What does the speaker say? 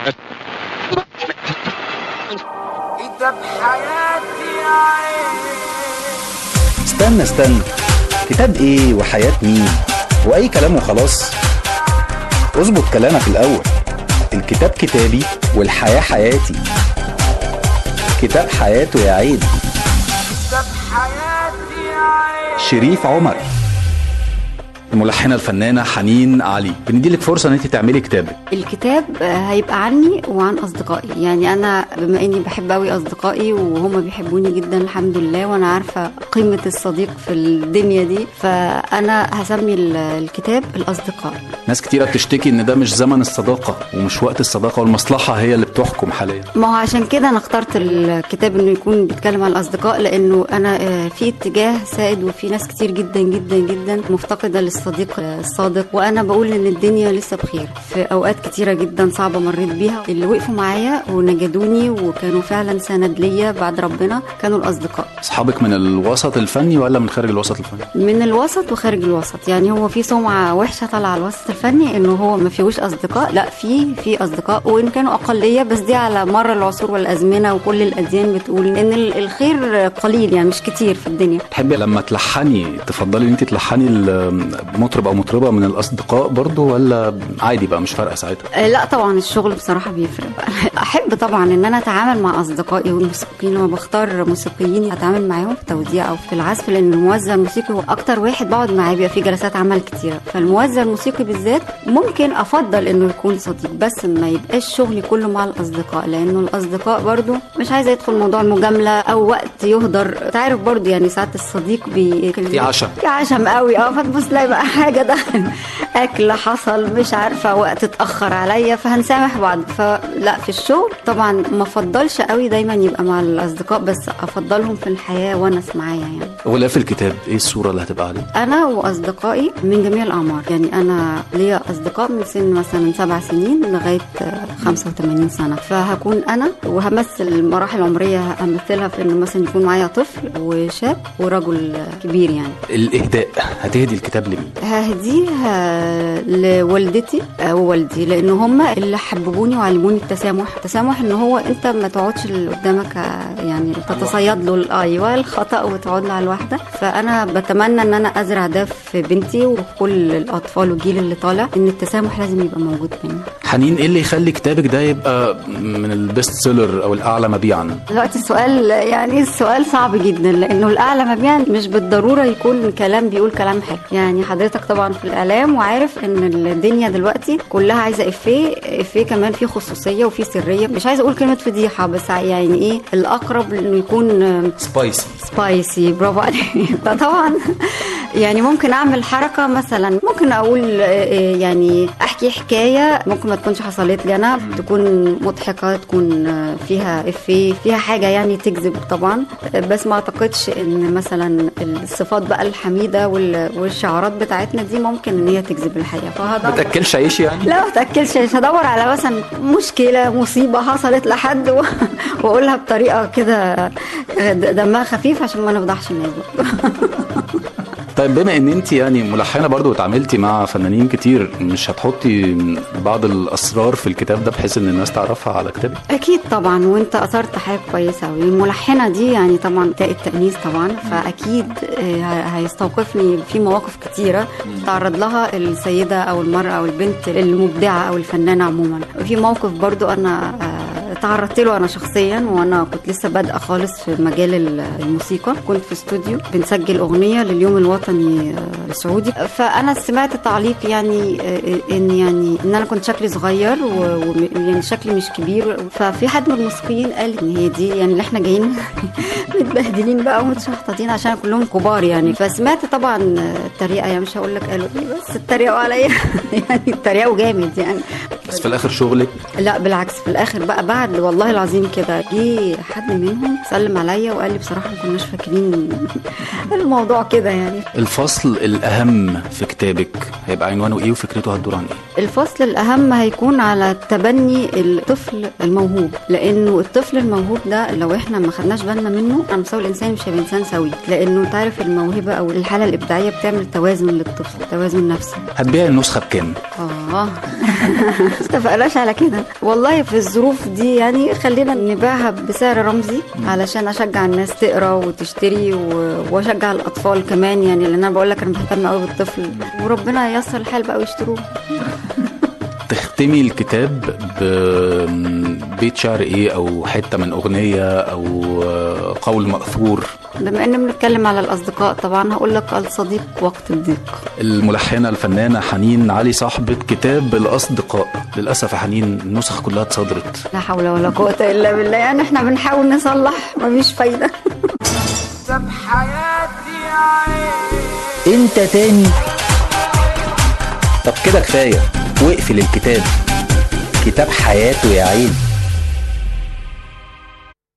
كتاب حياتي يا عين استنى استنى كتاب ايه وحياة مين واي كلام وخلاص اظبط كلامك الاول الكتاب كتابي والحياة حياتي كتاب حياته يا عيني كتاب حياتي يا عين شريف عمر الملحنة الفنانة حنين علي بنديلك فرصة ان انت تعملي كتابك الكتاب آه، هيبقى عني وعن اصدقائي يعني انا بما اني بحب قوي اصدقائي وهم بيحبوني جدا الحمد لله وانا عارفه قيمه الصديق في الدنيا دي فانا هسمي ال- الكتاب الاصدقاء ناس كتيرة بتشتكي ان ده مش زمن الصداقة ومش وقت الصداقة والمصلحة هي اللي بتحكم حاليا ما هو عشان كده انا اخترت الكتاب انه يكون بيتكلم عن الاصدقاء لانه انا آه، في اتجاه سائد وفي ناس كتير جدا جدا جدا مفتقده للصديق آه، الصادق وانا بقول ان الدنيا لسه بخير في اوقات كتيره جدا صعبه مريت بيها اللي وقفوا معايا ونجدوني وكانوا فعلا سند ليا بعد ربنا كانوا الاصدقاء اصحابك من الوسط الفني ولا من خارج الوسط الفني من الوسط وخارج الوسط يعني هو في سمعه وحشه طالعه على الوسط الفني انه هو ما فيهوش اصدقاء لا في في اصدقاء وان كانوا اقليه بس دي على مر العصور والازمنه وكل الاديان بتقول ان ال- الخير قليل يعني مش كتير في الدنيا تحبي لما تلحني تفضلي ان انت تلحني المطرب او مطربه من الاصدقاء برضو ولا عادي بقى مش فارقه ساعتها آه، لا طبعا الشغل بصراحه بيفرق احب طبعا ان انا اتعامل مع اصدقائي والموسيقيين لما بختار موسيقيين اتعامل معاهم في التوزيع او في العزف لان الموزع الموسيقي هو اكتر واحد بقعد معاه بيبقى في جلسات عمل كتيره فالموزع الموسيقي بالذات ممكن افضل انه يكون صديق بس ما يبقاش شغلي كله مع الاصدقاء لانه الاصدقاء برضو مش عايزه يدخل موضوع المجامله او وقت يهدر تعرف برضو يعني ساعات الصديق بي في عشم في عشم قوي اه فتبص تلاقي بقى حاجه ده اكل حصل مش عارفه وقت اتاخر عليا فهنسامح بعض فلا في الشغل طبعا ما افضلش قوي دايما يبقى مع الاصدقاء بس افضلهم في الحياه ونس معايا يعني غلاف الكتاب ايه الصوره اللي هتبقى عليه انا واصدقائي من جميع الاعمار يعني انا ليا اصدقاء من سن مثلا سبع سنين لغايه آه، 85 سنه فهكون انا وهمثل المراحل العمريه همثلها في ان مثلا يكون معايا طفل وشاب ورجل آه، كبير يعني الاهداء هتهدي الكتاب لمين ههديها لوالدتي آه، ووالدي لان هم اللي حببوني وعلموني التسامح التسامح ان هو انت ما تقعدش اللي قدامك آه، يعني تتصيد له ال- ايوه الخطا وتقعد له على الواحده فانا بتمنى ان انا ازرع ده في بنتي وفي كل الاطفال والجيل اللي طالع ان التسامح لازم يبقى موجود بينا حنين ايه اللي يخلي كتابك ده يبقى من البيست سيلر او الاعلى مبيعا دلوقتي السؤال يعني السؤال صعب جدا لانه الاعلى مبيعا مش بالضروره يكون كلام بيقول كلام حلو يعني حضرتك طبعا في الاعلام وعارف ان الدنيا دلوقتي كلها عايزه افيه افيه كمان فيه خصوصيه وفيه سريه مش عايزه اقول كلمه فضيحه بس يعني ايه الاقرب انه يكون سبايسي سبايسي برافو عليك فطبعا يعني ممكن اعمل حركه مثلا ممكن اقول آه، آه، يعني احكي حكايه ممكن ما تكونش حصلت لي انا تكون مضحكه تكون آه، فيها افيه فيها حاجه يعني تجذب طبعا آه، بس ما اعتقدش ان مثلا الصفات بقى الحميده وال- والشعارات بتاعتنا دي ممكن ان هي تجذب الحقيقه ما فهدور تاكلش عيش يعني لا ما تاكلش مش هدور على مثلا مشكله مصيبه حصلت لحد و... واقولها بطريقه كده د- دمها خفيف عشان ما نفضحش الناس برضه. طيب بما ان انت يعني ملحنه برضو وتعاملتي مع فنانين كتير مش هتحطي بعض الاسرار في الكتاب ده بحيث ان الناس تعرفها على كتابك اكيد طبعا وانت اثرت حاجه كويسه قوي الملحنه دي يعني طبعا تاء التانيث طبعا فاكيد آه، هيستوقفني في مواقف كتيره تعرض لها السيده او المراه او البنت المبدعه او الفنانه عموما في موقف برضو انا آه، تعرضت له انا شخصيا وانا كنت لسه بادئه خالص في مجال ال- الموسيقى كنت في استوديو بنسجل اغنيه لليوم الوطني آه، السعودي فانا سمعت تعليق يعني آه، ان يعني ان انا كنت شكلي صغير ويعني شكلي مش كبير ففي حد من الموسيقيين قال ان هي دي يعني اللي احنا جايين متبهدلين بقى ومتشحططين عشان كلهم كبار يعني فسمعت طبعا آه، التريقه يعني مش هقول لك قالوا ايه بس اتريقوا عليا يعني اتريقوا جامد يعني بس في الاخر شغلك لا بالعكس في الاخر بقى بعد والله العظيم كده جه حد منهم سلم عليا وقال لي بصراحه ما كناش فاكرين الموضوع كده يعني الفصل الاهم في كتابك هيبقى عنوانه ايه وفكرته هتدور عن ايه الفصل الأهم هيكون على تبني الطفل الموهوب لأنه الطفل الموهوب ده لو احنا ما خدناش بالنا منه على مستوى الإنسان مش هيبقى إنسان سوي لأنه أنت عارف الموهبة أو الحالة الإبداعية بتعمل توازن للطفل توازن نفسي هتبيع النسخه بكام آه اتفقناش على كده والله في الظروف دي يعني خلينا نبيعها بسعر رمزي علشان اشجع الناس تقرا وتشتري و- واشجع الاطفال كمان يعني لان انا بقول لك انا بهتم قوي بالطفل وربنا ييسر الحال بقى ويشتروه تختمي الكتاب ببيت شعر ايه او حته من اغنيه او آه، قول ماثور بما ان بنتكلم على الاصدقاء طبعا هقول لك الصديق وقت الضيق الملحنه الفنانه حنين علي صاحبه كتاب الاصدقاء للاسف يا حنين النسخ كلها اتصدرت لا حول ولا قوه الا بالله يعني احنا بنحاول نصلح مفيش فايده ساب حياتي عين انت تاني طب كده كفايه واقفل الكتاب كتاب حياته يا عيني